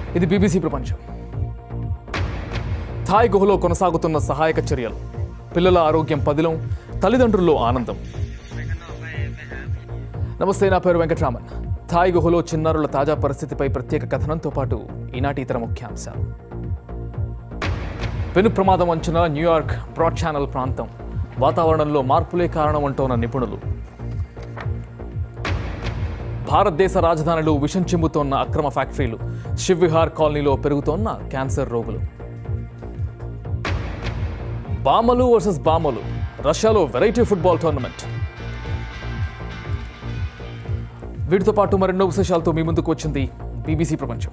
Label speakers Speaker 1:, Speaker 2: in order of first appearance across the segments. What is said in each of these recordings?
Speaker 1: ఇది బీబీసీ ప్రపంచం థాయ్ గుహలో కొనసాగుతున్న సహాయక చర్యలు పిల్లల ఆరోగ్యం పదిలం తల్లిదండ్రుల్లో ఆనందం నమస్తే నా పేరు వెంకట్రామన్ థాయ్ గుహలో చిన్నారుల తాజా పరిస్థితిపై ప్రత్యేక కథనంతో పాటు ఈనాటి ఇతర ముఖ్యాంశాలు పెను ప్రమాదం అంచనా న్యూయార్క్ బ్రాడ్ ఛానల్ ప్రాంతం వాతావరణంలో మార్పులే కారణం అంటోన్న నిపుణులు భారతదేశ రాజధానిలో విషం చిమ్ముతోన్న అక్రమ ఫ్యాక్టరీలు శివ్ విహార్ కాలనీలో పెరుగుతోన్న క్యాన్సర్ రోగులు బామలు వర్సెస్ బామలు రష్యాలో వెరైటీ ఫుట్బాల్ టోర్నమెంట్ వీటితో పాటు మరెన్నో విశేషాలతో మీ ముందుకు వచ్చింది బీబీసీ ప్రపంచం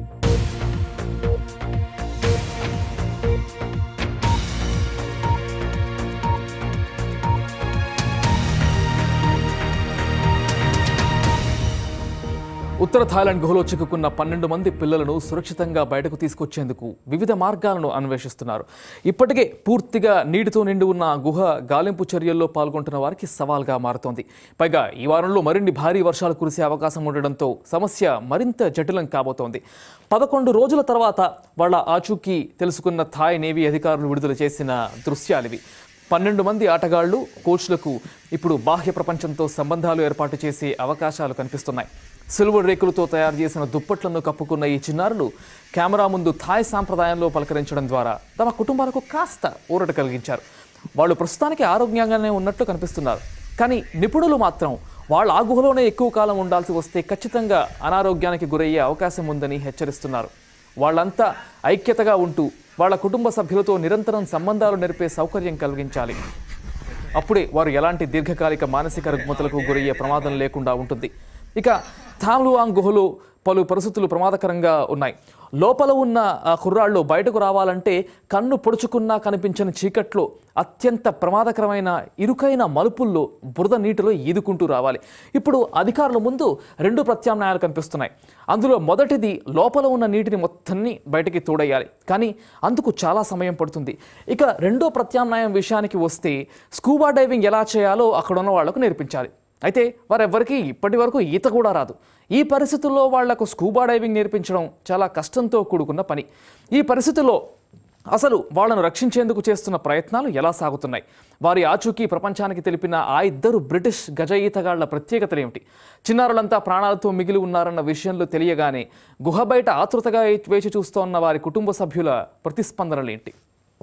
Speaker 1: ఉత్తర థాయిలాండ్ గుహలో చిక్కుకున్న పన్నెండు మంది పిల్లలను సురక్షితంగా బయటకు తీసుకొచ్చేందుకు వివిధ మార్గాలను అన్వేషిస్తున్నారు ఇప్పటికే పూర్తిగా నీటితో నిండి ఉన్న ఆ గుహ గాలింపు చర్యల్లో పాల్గొంటున్న వారికి సవాల్గా మారుతోంది పైగా ఈ వారంలో మరిన్ని భారీ వర్షాలు కురిసే అవకాశం ఉండడంతో సమస్య మరింత జటిలం కాబోతోంది పదకొండు రోజుల తర్వాత వాళ్ళ ఆచూకీ తెలుసుకున్న థాయ్ నేవీ అధికారులు విడుదల చేసిన దృశ్యాలివి పన్నెండు మంది ఆటగాళ్లు కోచ్లకు ఇప్పుడు బాహ్య ప్రపంచంతో సంబంధాలు ఏర్పాటు చేసే అవకాశాలు కనిపిస్తున్నాయి సిల్వర్ రేకులతో తయారు చేసిన దుప్పట్లను కప్పుకున్న ఈ చిన్నారులు కెమెరా ముందు థాయ్ సాంప్రదాయంలో పలకరించడం ద్వారా తమ కుటుంబాలకు కాస్త ఊరట కలిగించారు వాళ్ళు ప్రస్తుతానికి ఆరోగ్యంగానే ఉన్నట్లు కనిపిస్తున్నారు కానీ నిపుణులు మాత్రం వాళ్ళ ఆ గుహలోనే ఎక్కువ కాలం ఉండాల్సి వస్తే ఖచ్చితంగా అనారోగ్యానికి గురయ్యే అవకాశం ఉందని హెచ్చరిస్తున్నారు వాళ్ళంతా ఐక్యతగా ఉంటూ వాళ్ళ కుటుంబ సభ్యులతో నిరంతరం సంబంధాలు నెరిపే సౌకర్యం కలిగించాలి అప్పుడే వారు ఎలాంటి దీర్ఘకాలిక మానసిక రుగ్మతలకు గురయ్యే ప్రమాదం లేకుండా ఉంటుంది ఇక థామ్లువాంగ్ గుహలో పలు పరిస్థితులు ప్రమాదకరంగా ఉన్నాయి లోపల ఉన్న ఆ కుర్రాళ్ళు బయటకు రావాలంటే కన్ను పొడుచుకున్నా కనిపించని చీకట్లో అత్యంత ప్రమాదకరమైన ఇరుకైన మలుపుల్లో బురద నీటిలో ఈదుకుంటూ రావాలి ఇప్పుడు అధికారుల ముందు రెండు ప్రత్యామ్నాయాలు కనిపిస్తున్నాయి అందులో మొదటిది లోపల ఉన్న నీటిని మొత్తాన్ని బయటికి తోడేయాలి కానీ అందుకు చాలా సమయం పడుతుంది ఇక రెండో ప్రత్యామ్నాయం విషయానికి వస్తే స్కూబా డైవింగ్ ఎలా చేయాలో అక్కడ ఉన్న వాళ్లకు నేర్పించాలి అయితే వారెవ్వరికీ ఇప్పటి వరకు ఈత కూడా రాదు ఈ పరిస్థితుల్లో వాళ్లకు స్కూబా డైవింగ్ నేర్పించడం చాలా కష్టంతో కూడుకున్న పని ఈ పరిస్థితుల్లో అసలు వాళ్ళను రక్షించేందుకు చేస్తున్న ప్రయత్నాలు ఎలా సాగుతున్నాయి వారి ఆచూకీ ప్రపంచానికి తెలిపిన ఆ ఇద్దరు బ్రిటిష్ గజ ఈతగాళ్ల ప్రత్యేకతలు ఏమిటి చిన్నారులంతా ప్రాణాలతో మిగిలి ఉన్నారన్న విషయంలో తెలియగానే గుహ బయట ఆతృతగా వేచి చూస్తోన్న వారి కుటుంబ సభ్యుల ప్రతిస్పందనలేంటి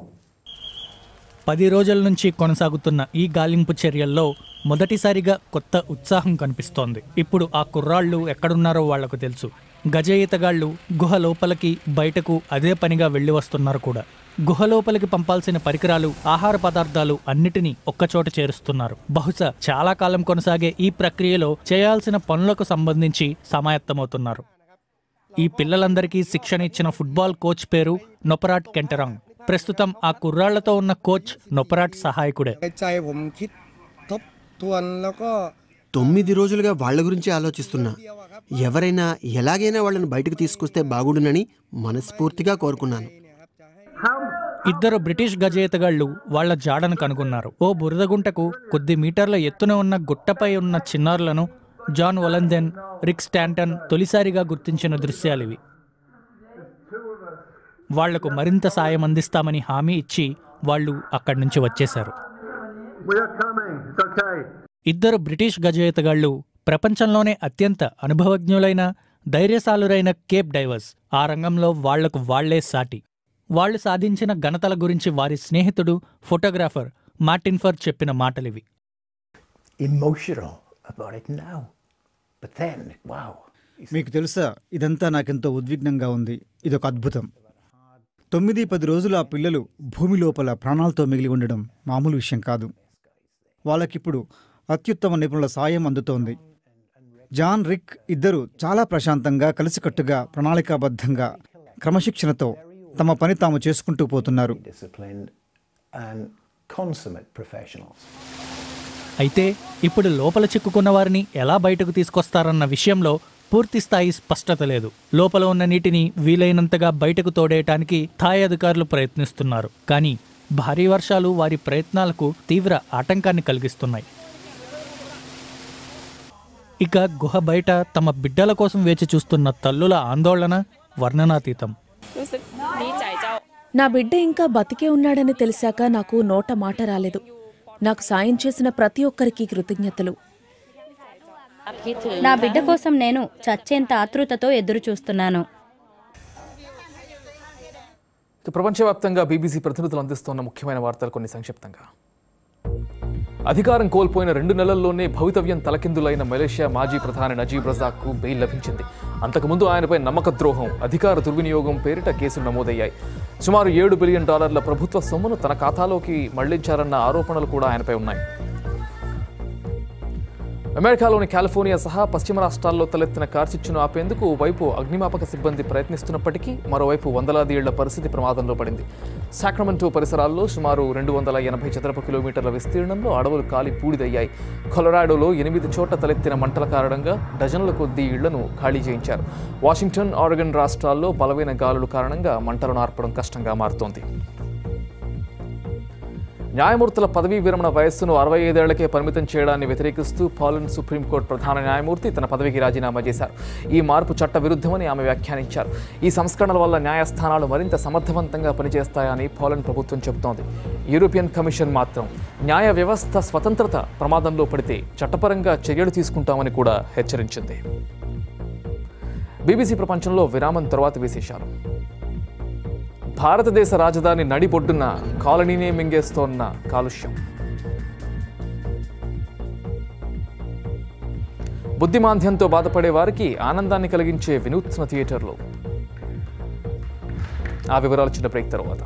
Speaker 2: పది రోజుల నుంచి కొనసాగుతున్న ఈ గాలింపు చర్యల్లో మొదటిసారిగా కొత్త ఉత్సాహం కనిపిస్తోంది ఇప్పుడు ఆ కుర్రాళ్ళు ఎక్కడున్నారో వాళ్లకు తెలుసు గజ ఈతగాళ్లు గుహ లోపలికి బయటకు అదే పనిగా వెళ్ళి వస్తున్నారు కూడా గుహ లోపలికి పంపాల్సిన పరికరాలు ఆహార పదార్థాలు అన్నిటినీ ఒక్కచోట చేరుస్తున్నారు బహుశా చాలా కాలం కొనసాగే ఈ ప్రక్రియలో చేయాల్సిన పనులకు సంబంధించి సమాయత్తమవుతున్నారు ఈ పిల్లలందరికీ శిక్షణ ఇచ్చిన ఫుట్బాల్ కోచ్ పేరు నొపరాట్ కెంటరాంగ్ ప్రస్తుతం ఆ కుర్రాళ్లతో ఉన్న కోచ్ నొపరాట్ సహాయకుడే
Speaker 3: ในใจผมคิดทบทวนแล้วก็
Speaker 4: తొమ్మిది రోజులుగా వాళ్ళ గురించి ఆలోచిస్తున్నా ఎవరైనా ఎలాగైనా వాళ్ళని బయటకు తీసుకొస్తే బాగుండునని మనస్ఫూర్తిగా కోరుకున్నాను
Speaker 2: ఇద్దరు బ్రిటిష్ గజేతగాళ్లు వాళ్ల జాడను కనుగొన్నారు ఓ బురదగుంటకు కొద్ది మీటర్ల ఎత్తున ఉన్న గుట్టపై ఉన్న చిన్నారులను జాన్ ఒలందెన్ రిక్ స్టాంటన్ తొలిసారిగా గుర్తించిన దృశ్యాలివి వాళ్లకు మరింత సాయం అందిస్తామని హామీ ఇచ్చి వాళ్ళు అక్కడి నుంచి వచ్చేశారు ఇద్దరు బ్రిటిష్ గజేతగాళ్లు ప్రపంచంలోనే అత్యంత అనుభవజ్ఞులైన ధైర్యశాలురైన కేప్ డైవర్స్ ఆ రంగంలో వాళ్లకు వాళ్లే సాటి వాళ్ళు సాధించిన ఘనతల గురించి వారి స్నేహితుడు ఫోటోగ్రాఫర్ మార్టిన్ ఫర్ చెప్పిన మాటలివి
Speaker 5: emotional about it now. But then, wow.
Speaker 6: మీకు తెలుసా ఇదంతా నాకెంతో ఉద్విగ్నంగా ఉంది ఇదొక అద్భుతం తొమ్మిది పది రోజులు ఆ పిల్లలు భూమి లోపల ప్రాణాలతో మిగిలి ఉండడం మామూలు విషయం కాదు వాళ్ళకిప్పుడు అత్యుత్తమ నిపుణుల సాయం అందుతోంది జాన్ రిక్ ఇద్దరు చాలా ప్రశాంతంగా కలిసికట్టుగా ప్రణాళికాబద్ధంగా క్రమశిక్షణతో తమ పని తాము చేసుకుంటూ పోతున్నారు
Speaker 5: Disciplined and consummate professionals.
Speaker 2: అయితే ఇప్పుడు లోపల చిక్కుకున్న వారిని ఎలా బయటకు తీసుకొస్తారన్న విషయంలో పూర్తి స్థాయి స్పష్టత లేదు లోపల ఉన్న నీటిని వీలైనంతగా బయటకు తోడేయటానికి థాయ్ అధికారులు ప్రయత్నిస్తున్నారు కానీ భారీ వర్షాలు వారి ప్రయత్నాలకు తీవ్ర ఆటంకాన్ని కలిగిస్తున్నాయి ఇక గుహ బయట తమ బిడ్డల కోసం వేచి చూస్తున్న తల్లుల ఆందోళన వర్ణనాతీతం
Speaker 7: รู้สึกดีใจเจ้า
Speaker 8: నా బిడ్డ ఇంకా బతికే ఉన్నాడని తెలిసాక నాకు నోట మాట రాలేదు నాకు సాయం చేసిన ప్రతి ఒక్కరికి కృతజ్ఞతలు
Speaker 7: คิดถึง
Speaker 9: నా బిడ్డ కోసం నేను చచ్చేంత ఆతృతతో ఎదురు చూస్తున్నాను
Speaker 1: ఇక ప్రపంచవ్యాప్తంగా బీబీసీ ప్రతినిధులు అందిస్తున్న ముఖ్యమైన వార్తలు కొన్ని సంక్షిప్తంగా అధికారం కోల్పోయిన రెండు నెలల్లోనే భవితవ్యం తలకిందులైన మలేషియా మాజీ ప్రధాని నజీబ్ రజాక్కు బెయిల్ లభించింది అంతకుముందు ఆయనపై నమ్మక ద్రోహం అధికార దుర్వినియోగం పేరిట కేసులు నమోదయ్యాయి సుమారు ఏడు బిలియన్ డాలర్ల ప్రభుత్వ సొమ్మును తన ఖాతాలోకి మళ్లించారన్న ఆరోపణలు కూడా ఆయనపై ఉన్నాయి అమెరికాలోని కాలిఫోర్నియా సహా పశ్చిమ రాష్ట్రాల్లో తలెత్తిన కార్చిచ్చును ఆపేందుకు వైపు అగ్నిమాపక సిబ్బంది ప్రయత్నిస్తున్నప్పటికీ మరోవైపు వందలాది ఏళ్ల పరిస్థితి ప్రమాదంలో పడింది సాక్రమెంటో పరిసరాల్లో సుమారు రెండు వందల ఎనభై చదరపు కిలోమీటర్ల విస్తీర్ణంలో అడవులు కాలి పూడిదయ్యాయి కొలరాడోలో ఎనిమిది చోట్ల తలెత్తిన మంటల కారణంగా డజన్ల కొద్దీ ఇళ్లను ఖాళీ చేయించారు వాషింగ్టన్ ఆరెగన్ రాష్ట్రాల్లో బలమైన గాలుల కారణంగా మంటలను ఆర్పడం కష్టంగా మారుతోంది న్యాయమూర్తుల పదవీ విరమణ వయస్సును అరవై ఐదేళ్లకే పరిమితం చేయడాన్ని వ్యతిరేకిస్తూ పోలండ్ సుప్రీంకోర్టు ప్రధాన న్యాయమూర్తి తన పదవికి రాజీనామా చేశారు ఈ మార్పు చట్ట విరుద్ధమని ఆమె వ్యాఖ్యానించారు ఈ సంస్కరణల వల్ల న్యాయస్థానాలు మరింత సమర్థవంతంగా పనిచేస్తాయని పోలండ్ ప్రభుత్వం చెబుతోంది యూరోపియన్ కమిషన్ మాత్రం న్యాయ వ్యవస్థ స్వతంత్రత ప్రమాదంలో పడితే చట్టపరంగా చర్యలు తీసుకుంటామని కూడా హెచ్చరించింది బీబీసీ ప్రపంచంలో విరామం తర్వాత విశేషాలు భారతదేశ రాజధాని నడిబొడ్డున కాలనీనే మింగేస్తోన్న కాలుష్యం బుద్ధిమాంద్యంతో బాధపడే వారికి ఆనందాన్ని కలిగించే వినూత్న థియేటర్లు ఆ వివరాలు చిన్న బ్రేక్ తర్వాత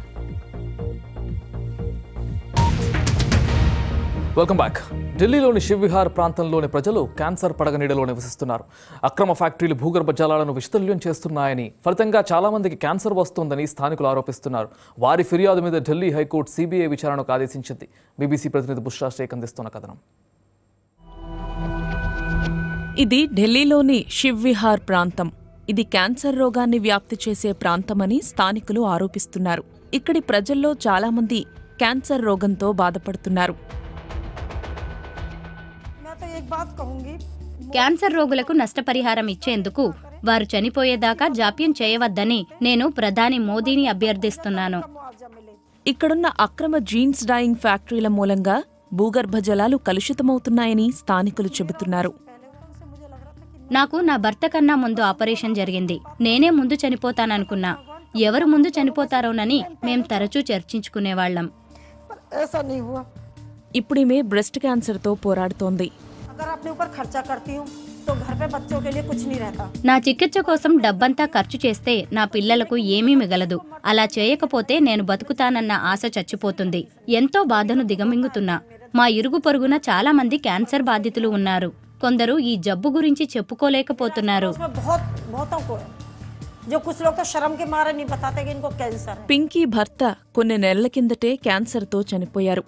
Speaker 1: వెల్కమ్ బ్యాక్ ఢిల్లీలోని శివ్ విహార్ ప్రాంతంలోని ప్రజలు క్యాన్సర్ పడగ నీడలో నివసిస్తున్నారు అక్రమ ఫ్యాక్టరీలు భూగర్భ జలాలను విషతుల్యం చేస్తున్నాయని ఫలితంగా చాలా మందికి క్యాన్సర్ వస్తోందని స్థానికులు ఆరోపిస్తున్నారు వారి ఫిర్యాదు మీద ఢిల్లీ హైకోర్టు సిబిఐ విచారణకు ఆదేశించింది బీబీసీ ప్రతినిధి బుష్రా షేక్ అందిస్తున్న కథనం
Speaker 8: ఇది ఢిల్లీలోని శివ్ విహార్ ప్రాంతం ఇది క్యాన్సర్ రోగాన్ని వ్యాప్తి చేసే ప్రాంతమని స్థానికులు ఆరోపిస్తున్నారు ఇక్కడి ప్రజల్లో చాలామంది క్యాన్సర్ రోగంతో బాధపడుతున్నారు
Speaker 9: క్యాన్సర్ రోగులకు నష్టపరిహారం ఇచ్చేందుకు వారు చనిపోయేదాకా జాప్యం చేయవద్దని నేను ప్రధాని మోదీని అభ్యర్థిస్తున్నాను
Speaker 8: ఇక్కడున్న అక్రమ జీన్స్ డైయింగ్ ఫ్యాక్టరీల మూలంగా భూగర్భ జలాలు కలుషితమవుతున్నాయని స్థానికులు చెబుతున్నారు
Speaker 9: నాకు నా భర్త కన్నా ముందు ఆపరేషన్ జరిగింది నేనే ముందు చనిపోతాననుకున్నా ఎవరు ముందు చనిపోతారోనని మేం తరచూ చర్చించుకునేవాళ్లం
Speaker 8: ఇప్పుడీమె బ్రెస్ట్ క్యాన్సర్తో పోరాడుతోంది
Speaker 10: अगर अपने ऊपर खर्चा करती हूँ तो घर पे बच्चों के लिए कुछ नहीं रहता
Speaker 9: నా చికిత్స కోసం డబ్బంతా ఖర్చు చేస్తే నా పిల్లలకు ఏమీ మిగలదు అలా చేయకపోతే నేను బతుకుతానన్న ఆశ చచ్చిపోతుంది ఎంతో బాధను దిగమింగుతున్నా మా ఇరుగు పొరుగున చాలా మంది క్యాన్సర్ బాధితులు ఉన్నారు కొందరు ఈ జబ్బు గురించి చెప్పుకోలేకపోతున్నారు
Speaker 10: उसमें बहुत बहुतों को है जो कुछ लोग तो शर्म के मारे नहीं बताते कि इनको कैंसर है
Speaker 8: పింకీ భర్త కొన్ని నెలల కిందటే క్యాన్సర్తో చనిపోయారు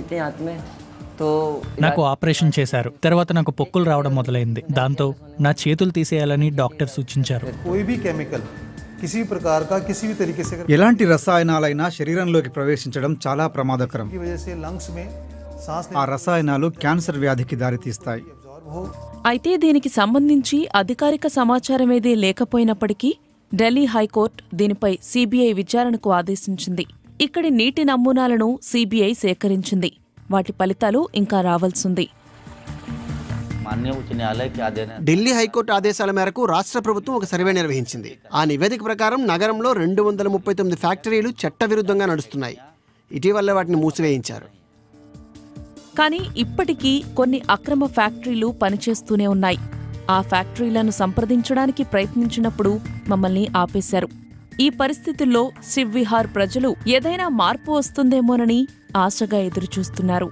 Speaker 2: నాకు ఆపరేషన్ చేశారు తర్వాత నాకు పొక్కులు రావడం మొదలైంది దాంతో నా చేతులు తీసేయాలని డాక్టర్ సూచించారు
Speaker 11: कोई भी केमिकल किसी भी प्रकार का किसी भी तरीके से अगर
Speaker 6: ఎలాంటి రసాయనాలైనా శరీరంలోకి ప్రవేశించడం చాలా ప్రమాదకరం
Speaker 11: की वजह से लंग्स में सांस
Speaker 6: ఆ రసాయనాలు క్యాన్సర్ వ్యాధికి దారితీస్తాయి
Speaker 8: అయితే దీనికి సంబంధించి అధికారిక సమాచారమేదీ లేకపోయినప్పటికీ ఢిల్లీ హైకోర్టు దీనిపై సీబీఐ విచారణకు ఆదేశించింది ఇక్కడి నీటి నమూనాలను సీబీఐ సేకరించింది వాటి ఫలితాలు ఇంకా రావాల్సింది
Speaker 12: माननीय उच्च न्यायालय के आदेश
Speaker 4: ఢిల్లీ హైకోర్టు ఆదేశాల మేరకు రాష్ట్ర ప్రభుత్వం ఒక సర్వే నిర్వహించింది ఆ నివేదిక ప్రకారం నగరంలో రెండు వందల ముప్పై తొమ్మిది ఫ్యాక్టరీలు చట్టవిరుద్ధంగా నడుస్తున్నాయి ఇటీవల వాటిని మూసివేయించారు
Speaker 8: కానీ ఇప్పటికీ కొన్ని అక్రమ ఫ్యాక్టరీలు పనిచేస్తూనే ఉన్నాయి ఆ ఫ్యాక్టరీలను సంప్రదించడానికి ప్రయత్నించినప్పుడు మమ్మల్ని ఆపేశారు ఈ పరిస్థితుల్లో శివ్ విహార్ ప్రజలు ఏదైనా మార్పు వస్తుందేమోనని ఆశగా ఎదురుచూస్తున్నారు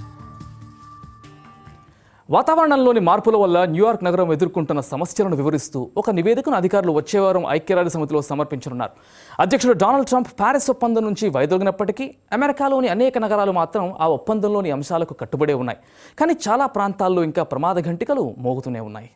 Speaker 1: వాతావరణంలోని మార్పుల వల్ల న్యూయార్క్ నగరం ఎదుర్కొంటున్న సమస్యలను వివరిస్తూ ఒక నివేదికను అధికారులు వచ్చే వారం ఐక్యరాజ్య సమితిలో సమర్పించనున్నారు అధ్యక్షుడు డొనాల్డ్ ట్రంప్ ప్యారిస్ ఒప్పందం నుంచి వైదొలిగినప్పటికీ అమెరికాలోని అనేక నగరాలు మాత్రం ఆ ఒప్పందంలోని అంశాలకు కట్టుబడే ఉన్నాయి కానీ చాలా ప్రాంతాల్లో ఇంకా ప్రమాద ఘంటికలు మోగుతూనే ఉన్నాయి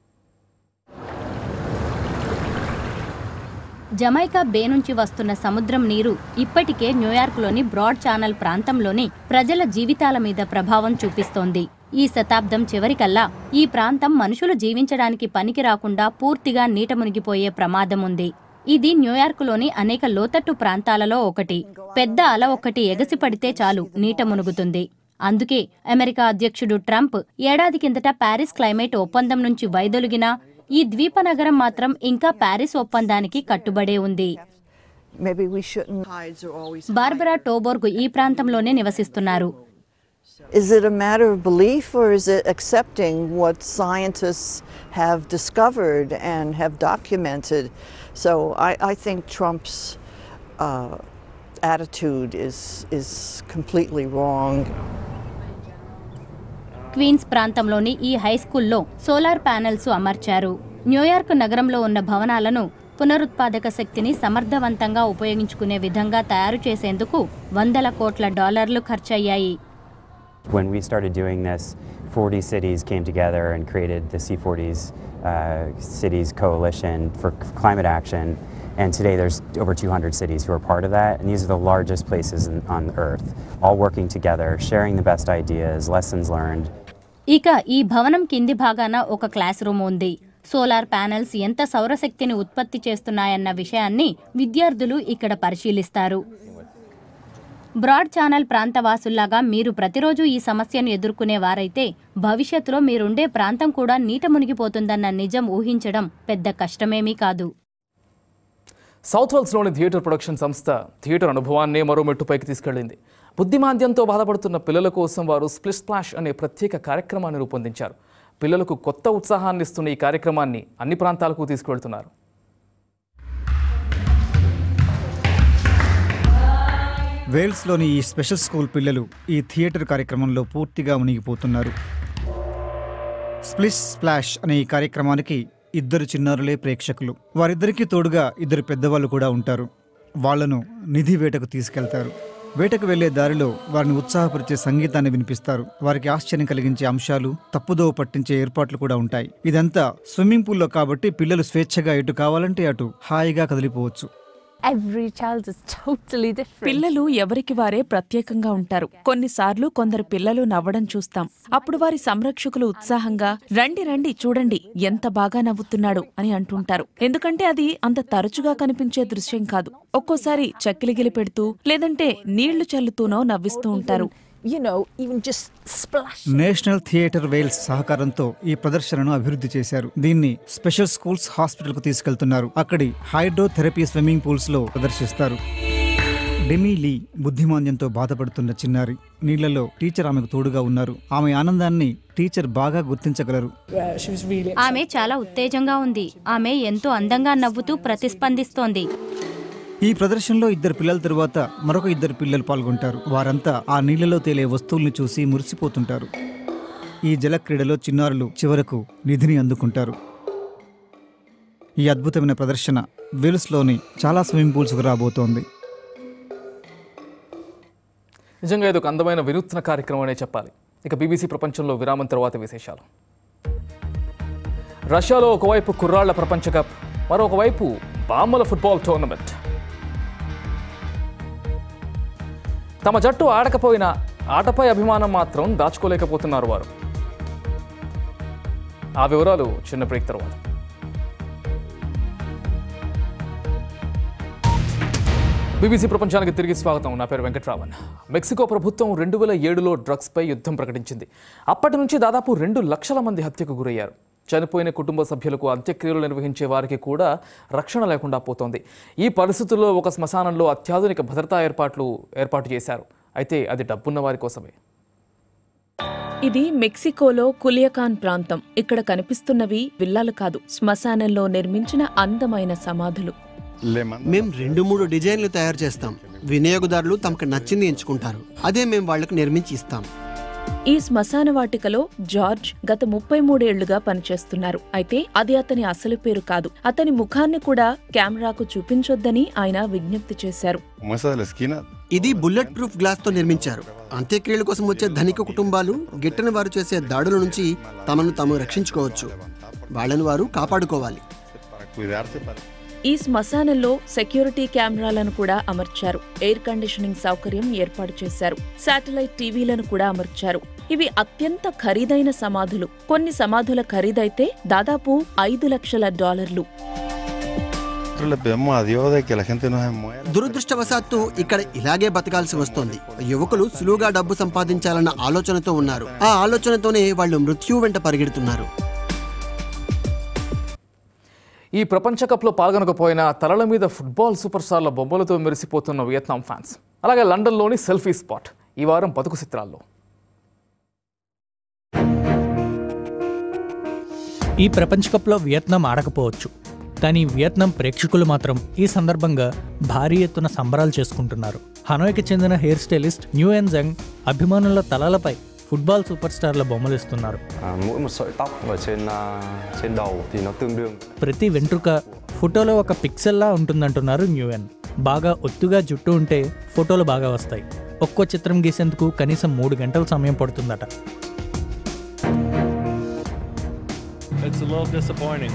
Speaker 9: జమైకా బే నుంచి వస్తున్న సముద్రం నీరు ఇప్పటికే న్యూయార్క్లోని బ్రాడ్ ఛానల్ ప్రాంతంలోని ప్రజల జీవితాల మీద ప్రభావం చూపిస్తోంది ఈ శతాబ్దం చివరికల్లా ఈ ప్రాంతం మనుషులు జీవించడానికి పనికి రాకుండా పూర్తిగా నీట మునిగిపోయే ప్రమాదం ఉంది ఇది న్యూయార్కులోని అనేక లోతట్టు ప్రాంతాలలో ఒకటి పెద్ద అల ఒకటి ఎగసిపడితే చాలు నీట మునుగుతుంది అందుకే అమెరికా అధ్యక్షుడు ట్రంప్ ఏడాది కిందట ప్యారిస్ క్లైమేట్ ఒప్పందం నుంచి వైదొలిగినా ఈ ద్వీప నగరం మాత్రం ఇంకా ప్యారిస్ ఒప్పందానికి కట్టుబడే ఉంది
Speaker 13: Maybe we shouldn't. Tides are always
Speaker 9: Barbara Toborg ఈ ప్రాంతంలోనే నివసిస్తున్నారు
Speaker 13: Is it a matter of belief or is it accepting what scientists have discovered and have documented? So I, I think Trump's uh, attitude is, is completely wrong.
Speaker 9: Queens ప్రాంతంలోని ఈ high స్కూల్లో solar panels అమర్చారు New York నగరంలో ఉన్న భవనాలను పునరుత్పాదక శక్తిని సమర్థవంతంగా ఉపయోగించుకునే విధంగా తయారు చేసేందుకు వందల కోట్ల డాలర్లు ఖర్చయ్యాయి
Speaker 14: When we started doing this, 40 cities came together and created the C40s uh, Cities Coalition for c- climate action. And today there's over 200 cities who are part of that. And these are the largest places in, on earth, all working together, sharing the best ideas, lessons learned.
Speaker 9: ఇక ఈ భవనం కింది భాగాన ఒక class room ఉంది solar panels ఎంత సౌరశక్తిని ఉత్పత్తి చేస్తున్నాయన్న విషయాన్ని విద్యార్థులు ఇక్కడ పరిశీలిస్తారు బ్రాడ్ ఛానల్ ప్రాంతవాసుల్లాగా మీరు ప్రతిరోజు ఈ సమస్యను ఎదుర్కొనే వారైతే భవిష్యత్తులో మీరుండే ప్రాంతం కూడా నీట మునిగిపోతుందన్న నిజం ఊహించడం పెద్ద కష్టమేమీ కాదు
Speaker 1: సౌత్ వెల్స్లోని థియేటర్ ప్రొడక్షన్ సంస్థ థియేటర్ అనుభవాన్నే మరో మెట్టుపైకి తీసుకెళ్లింది బుద్ధిమాంద్యంతో బాధపడుతున్న పిల్లల కోసం వారు స్ప్లిట్ స్ప్లాష్ అనే ప్రత్యేక కార్యక్రమాన్ని రూపొందించారు పిల్లలకు కొత్త ఉత్సాహాన్ని ఇస్తున్న ఈ కార్యక్రమాన్ని అన్ని ప్రాంతాలకు తీసుకువెళ్తున్నారు
Speaker 6: వేల్స్లోని ఈ స్పెషల్ స్కూల్ పిల్లలు ఈ థియేటర్ కార్యక్రమంలో పూర్తిగా మునిగిపోతున్నారు స్ప్లిష్ స్ప్లాష్ అనే ఈ కార్యక్రమానికి ఇద్దరు చిన్నారులే ప్రేక్షకులు వారిద్దరికీ తోడుగా ఇద్దరు పెద్దవాళ్ళు కూడా ఉంటారు వాళ్లను నిధి వేటకు తీసుకెళ్తారు వేటకు వెళ్లే దారిలో వారిని ఉత్సాహపరిచే సంగీతాన్ని వినిపిస్తారు వారికి ఆశ్చర్యం కలిగించే అంశాలు తప్పుదోవ పట్టించే ఏర్పాట్లు కూడా ఉంటాయి ఇదంతా స్విమ్మింగ్ పూల్లో కాబట్టి పిల్లలు స్వేచ్ఛగా ఎటు కావాలంటే అటు హాయిగా కదిలిపోవచ్చు
Speaker 8: Every child is totally different. పిల్లలు ఎవరికి వారే ప్రత్యేకంగా ఉంటారు కొన్నిసార్లు కొందరు పిల్లలు నవ్వడం చూస్తాం అప్పుడు వారి సంరక్షకులు ఉత్సాహంగా రండి రండి చూడండి ఎంత బాగా నవ్వుతున్నాడు అని అంటుంటారు ఎందుకంటే అది అంత తరచుగా కనిపించే దృశ్యం కాదు ఒక్కోసారి చక్కిలిగిలి పెడుతూ లేదంటే నీళ్లు చల్లుతూనో నవ్విస్తూ ఉంటారు
Speaker 13: You know, even just splash.
Speaker 6: National theatre Wales సహకారంతో ఈ ప్రదర్శనను అభివృద్ధి చేశారు దీన్ని స్పెషల్ స్కూల్స్ హాస్పిటల్ కు తీసుకెళ్తున్నారు అక్కడి హైడ్రోథెరపీ స్విమ్మింగ్ పూల్స్ లో ప్రదర్శిస్తారు డెమీ లీ బుద్ధిమాంద్యంతో బాధపడుతున్న చిన్నారి నీళ్లలో టీచర్ ఆమెకు తోడుగా ఉన్నారు ఆమె ఆనందాన్ని టీచర్ బాగా గుర్తించగలరు
Speaker 9: ఆమె చాలా ఉత్తేజంగా ఉంది ఆమె ఎంతో అందంగా నవ్వుతూ ప్రతిస్పందిస్తోంది
Speaker 6: ఈ ప్రదర్శనలో ఇద్దరు పిల్లల తరువాత మరొక ఇద్దరు పిల్లలు పాల్గొంటారు వారంతా ఆ నీళ్లలో తేలే వస్తువుల్ని చూసి మురిసిపోతుంటారు ఈ జల క్రీడలో చిన్నారులు చివరకు నిధిని అందుకుంటారు ఈ అద్భుతమైన ప్రదర్శన వెల్స్లోని చాలా స్విమ్మింగ్ పూల్స్కు రాబోతోంది
Speaker 1: నిజంగా ఇది ఒక అందమైన వినూత్న కార్యక్రమం అనే చెప్పాలి ఇక బీబీసీ ప్రపంచంలో విరామం తర్వాత విశేషాలు రష్యాలో ఒకవైపు కుర్రాళ్ల ప్రపంచ కప్ మరొక వైపు బామ్మల ఫుట్బాల్ టోర్నమెంట్ తమ జట్టు ఆడకపోయినా ఆటపై అభిమానం మాత్రం దాచుకోలేకపోతున్నారు వారు ఆ వివరాలు చిన్న బ్రేక్ తర్వాత బీబీసీ ప్రపంచానికి తిరిగి స్వాగతం నా పేరు వెంకట్రామన్ మెక్సికో ప్రభుత్వం రెండు వేల ఏడులో డ్రగ్స్పై యుద్ధం ప్రకటించింది అప్పటి నుంచి దాదాపు రెండు లక్షల మంది హత్యకు గురయ్యారు చనిపోయిన కుటుంబ సభ్యులకు అంత్యక్రియలు నిర్వహించే వారికి కూడా రక్షణ లేకుండా పోతోంది ఈ పరిస్థితుల్లో ఒక శ్మశానంలో అత్యాధునిక భద్రతా ఏర్పాట్లు ఏర్పాటు చేశారు అయితే అది డబ్బున్న వారి కోసమే
Speaker 8: ఇది మెక్సికోలో కులియకాన్ ప్రాంతం ఇక్కడ కనిపిస్తున్నవి విల్లాలు కాదు శ్మశానంలో నిర్మించిన అందమైన సమాధులు
Speaker 4: మేం రెండు మూడు డిజైన్లు తయారు చేస్తాం వినియోగదారులు తమకు నచ్చింది ఎంచుకుంటారు అదే మేము వాళ్లకు నిర్మించి ఇస్తాం
Speaker 8: ఈ శ్మశాన వాటికలో జార్జ్ గత ముప్పై మూడేళ్లుగా పనిచేస్తున్నారు అయితే అది అతని అసలు పేరు కాదు అతని ముఖాన్ని కూడా కెమెరాకు చూపించొద్దని ఆయన విజ్ఞప్తి చేశారు
Speaker 4: ఇది బుల్లెట్ ప్రూఫ్ గ్లాస్ తో నిర్మించారు అంత్యక్రియల కోసం వచ్చే ధనిక కుటుంబాలు గిట్టని వారు చేసే దాడుల నుంచి తమను తాము రక్షించుకోవచ్చు వాళ్ళని వారు కాపాడుకోవాలి
Speaker 8: ఈ శ్మశానంలో సెక్యూరిటీ కెమెరాలను కూడా అమర్చారు ఎయిర్ కండిషనింగ్ సౌకర్యం ఏర్పాటు చేశారు శాటిలైట్ టీవీలను కూడా అమర్చారు ఇవి అత్యంత ఖరీదైన సమాధులు కొన్ని సమాధుల ఖరీదైతే దాదాపు ఐదు లక్షల డాలర్లు
Speaker 15: nosotros le pedimos a Dios de que la gente no se muera.
Speaker 4: దురదృష్టవశాత్తు ఇక్కడ ఇలాగే బతకాల్సి వస్తోంది యువకులు సులువుగా డబ్బు సంపాదించాలన్న ఆలోచనతో ఉన్నారు ఆ ఆలోచనతోనే వాళ్ళు మృత్యు వెంట పరిగెడుతున్నారు
Speaker 1: ఈ ప్రపంచ కప్లో పాల్గొనకపోయినా తలల మీద ఫుట్బాల్ సూపర్ స్టార్ల బొమ్మలతో మెరిసిపోతున్న వియత్నాం ఫ్యాన్స్ అలాగే లండన్లోని సెల్ఫీ స్పాట్ ఈ వారం బతుకు చిత్రాల్లో
Speaker 2: ఈ ప్రపంచ కప్లో వియత్నాం ఆడకపోవచ్చు కానీ వియత్నాం ప్రేక్షకులు మాత్రం ఈ సందర్భంగా భారీ ఎత్తున సంబరాలు చేసుకుంటున్నారు హనోయ్కి చెందిన హెయిర్ స్టైలిస్ట్ న్యూ ఎన్ జంగ్ అభిమానుల తలలపై ఫుట్బాల్ సూపర్ స్టార్ల బొమ్మలు ఇస్తున్నారు
Speaker 16: À, mỗi một sợi tóc ở trên à, trên đầu thì nó tương đương
Speaker 2: ప్రతి వెంట్రుక ఫోటోలో ఒక పిక్సెల్లా ఉంటుందంటున్నారు న్యూఎన్ బాగా ఒత్తుగా జుట్టు ఉంటే ఫోటోలు బాగా వస్తాయి ఒక్కో చిత్రం గీసేందుకు కనీసం మూడు గంటల సమయం పడుతుందట
Speaker 17: It's a little disappointing.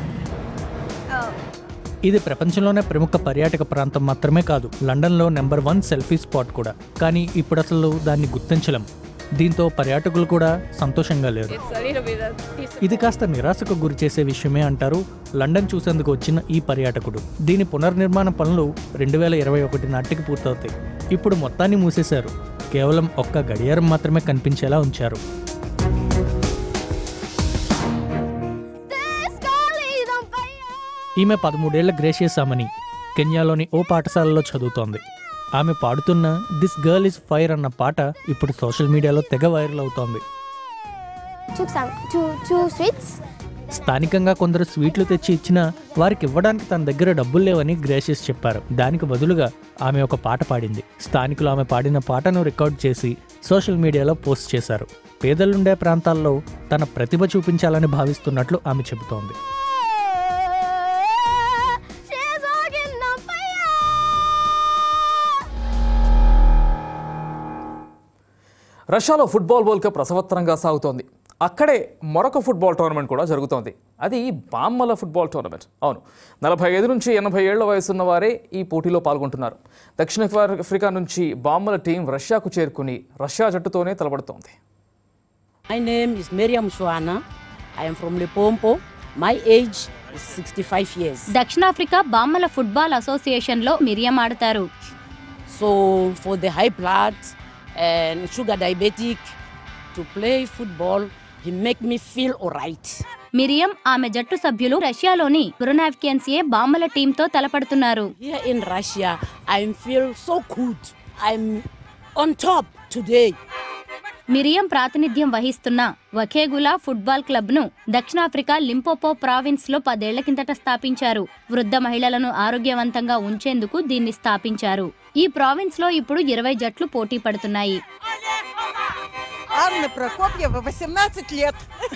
Speaker 2: ఇది ప్రపంచంలోనే ప్రముఖ పర్యాటక ప్రాంతం మాత్రమే కాదు లండన్లో నెంబర్ వన్ సెల్ఫీ స్పాట్ కూడా కానీ ఇప్పుడు అసలు దాన్ని గుర్తించలేం దీంతో పర్యాటకులు కూడా సంతోషంగా లేరు
Speaker 7: It's a little bit of
Speaker 2: ఇది కాస్త నిరాశకు గురి చేసే విషయమే అంటారు లండన్ చూసేందుకు వచ్చిన ఈ పర్యాటకుడు దీని పునర్నిర్మాణ పనులు రెండు వేల ఇరవై ఒకటి నాటికి పూర్తవుతాయి ఇప్పుడు మొత్తాన్ని మూసేశారు కేవలం ఒక్క గడియారం మాత్రమే కనిపించేలా ఉంచారు ఈమె పదమూడేళ్ల గ్రేషియస్ అమని కెన్యాలోని ఓ పాఠశాలలో చదువుతోంది ఆమె పాడుతున్న దిస్ గర్ల్ ఇస్ ఫైర్ అన్న పాట ఇప్పుడు సోషల్ మీడియాలో తెగ వైరల్ అవుతోంది
Speaker 18: took some two two sweets.
Speaker 2: స్థానికంగా కొందరు స్వీట్లు తెచ్చి ఇచ్చినా వారికి ఇవ్వడానికి తన దగ్గర డబ్బులు లేవని గ్రేషియస్ చెప్పారు దానికి బదులుగా ఆమె ఒక పాట పాడింది స్థానికులు ఆమె పాడిన పాటను రికార్డ్ చేసి సోషల్ మీడియాలో పోస్ట్ చేశారు పేదలుండే ప్రాంతాల్లో తన ప్రతిభ చూపించాలని భావిస్తున్నట్లు ఆమె చెబుతోంది
Speaker 18: She's walking on fire.
Speaker 1: రష్యాలో ఫుట్బాల్ వరల్డ్ కప్ రసవత్తరంగా సాగుతోంది అక్కడే మరొక ఫుట్బాల్ టోర్నమెంట్ కూడా జరుగుతోంది అది బామ్మల ఫుట్బాల్ టోర్నమెంట్ అవును నలభై ఐదు నుంచి ఎనభై ఏళ్ల వయసున్న వారే ఈ పోటీలో పాల్గొంటున్నారు దక్షిణ ఆఫ్రికా నుంచి బామ్మల టీం రష్యాకు చేరుకుని రష్యా జట్టుతోనే తలబడుతోంది
Speaker 19: My name is Miriam Shwana. I am from Lepompo. My age is 65 years.
Speaker 9: దక్షిణాఫ్రికా బామ్మల ఫుట్బాల్ అసోసియేషన్లో మిరియం ఆడతారు
Speaker 19: So for the high blood and sugar diabetic to play football, he make me feel alright.
Speaker 9: మిరియం ఆమె జట్టు సభ్యులు రష్యాలోని బ్రునావ్కియన్సియే బామ్మల టీంతో తలపడుతున్నారు
Speaker 19: Here in Russia, I feel so good. I'm on top today.
Speaker 9: మిరియం ప్రాతినిధ్యం వహిస్తున్న వఖేగులా ఫుట్బాల్ క్లబ్ను దక్షిణాఫ్రికా లింపోపో ప్రావిన్స్లో పదేళ్ల కిందట స్థాపించారు వృద్ధ మహిళలను ఆరోగ్యవంతంగా ఉంచేందుకు దీన్ని స్థాపించారు ఈ ప్రావిన్స్లో ఇప్పుడు ఇరవై జట్లు పోటీ పడుతున్నాయి
Speaker 20: Анна Прокопьева, 18 лет.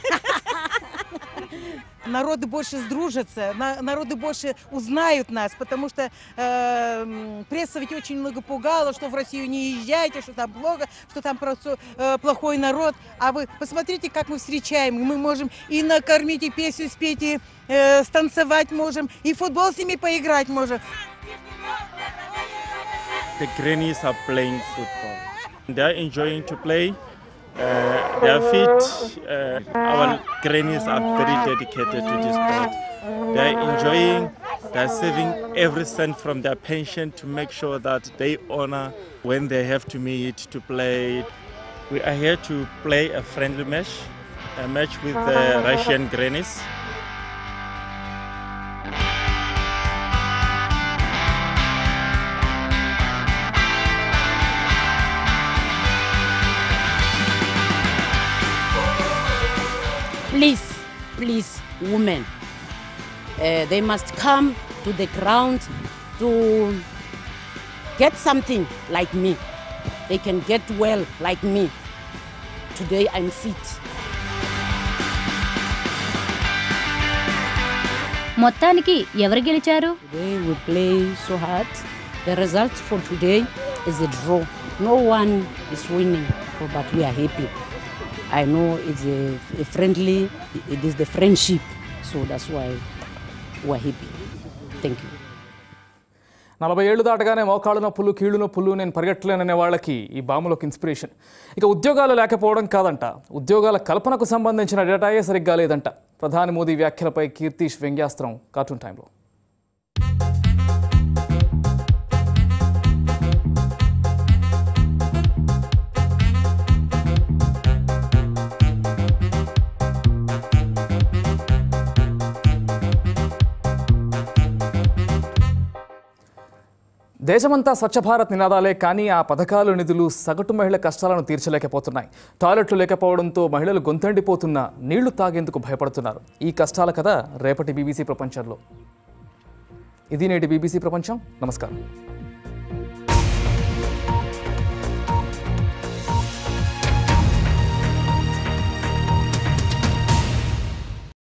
Speaker 20: Народы больше сдружатся, на- народы больше узнают нас, потому что э, м, пресса ведь очень много пугала, что в Россию не езжайте, что там плохо, что там просто э, плохой народ. А вы посмотрите, как мы встречаем. И Мы можем и накормить, и песню спеть, и э, станцевать можем, и в футбол с ними поиграть можем.
Speaker 21: the grannies are playing football. They are enjoying to play. Uh, they are fit. Uh, our grannies are very dedicated to this sport. They are enjoying. They are saving every cent from their pension to make sure that they honor when they have to meet to play. We are here to play a friendly match, a match with the Russian grannies.
Speaker 19: Please, please, women, uh, they must come to the ground to get something like me. They can get well like me. Today I'm fit.
Speaker 9: మొత్తానికి ఎవరు గెలిచారు
Speaker 19: Today we play so hard. The result for today is a draw. No one is winning, but we are happy. I know it's a, a friendly, it is the friendship, so that's why we're happy. Thank you.
Speaker 1: నలభై ఏళ్ళు దాటగానే మోకాళ్ళ నొప్పులు కీళ్ళు నొప్పులు నేను పరిగెట్టలేననే వాళ్ళకి ఈ బాములోకి ఇన్స్పిరేషన్ ఇక ఉద్యోగాలు లేకపోవడం కాదంట ఉద్యోగాల కల్పనకు సంబంధించిన డేటాయే సరిగ్గా లేదంట ప్రధాని మోదీ వ్యాఖ్యలపై కీర్తిష్ వ్యంగ్యాస్త్రం కార్టూన్ టైంలో దేశమంతా స్వచ్ఛ భారత్ నినాదాలే కానీ ఆ పథకాలు నిధులు సగటు మహిళ కష్టాలను తీర్చలేకపోతున్నాయి టాయిలెట్లు లేకపోవడంతో మహిళలు గొంతండిపోతున్నా నీళ్లు తాగేందుకు భయపడుతున్నారు ఈ కష్టాల కథ రేపటి బీబీసీ ప్రపంచంలో ఇది నేటి బీబీసీ ప్రపంచం నమస్కారం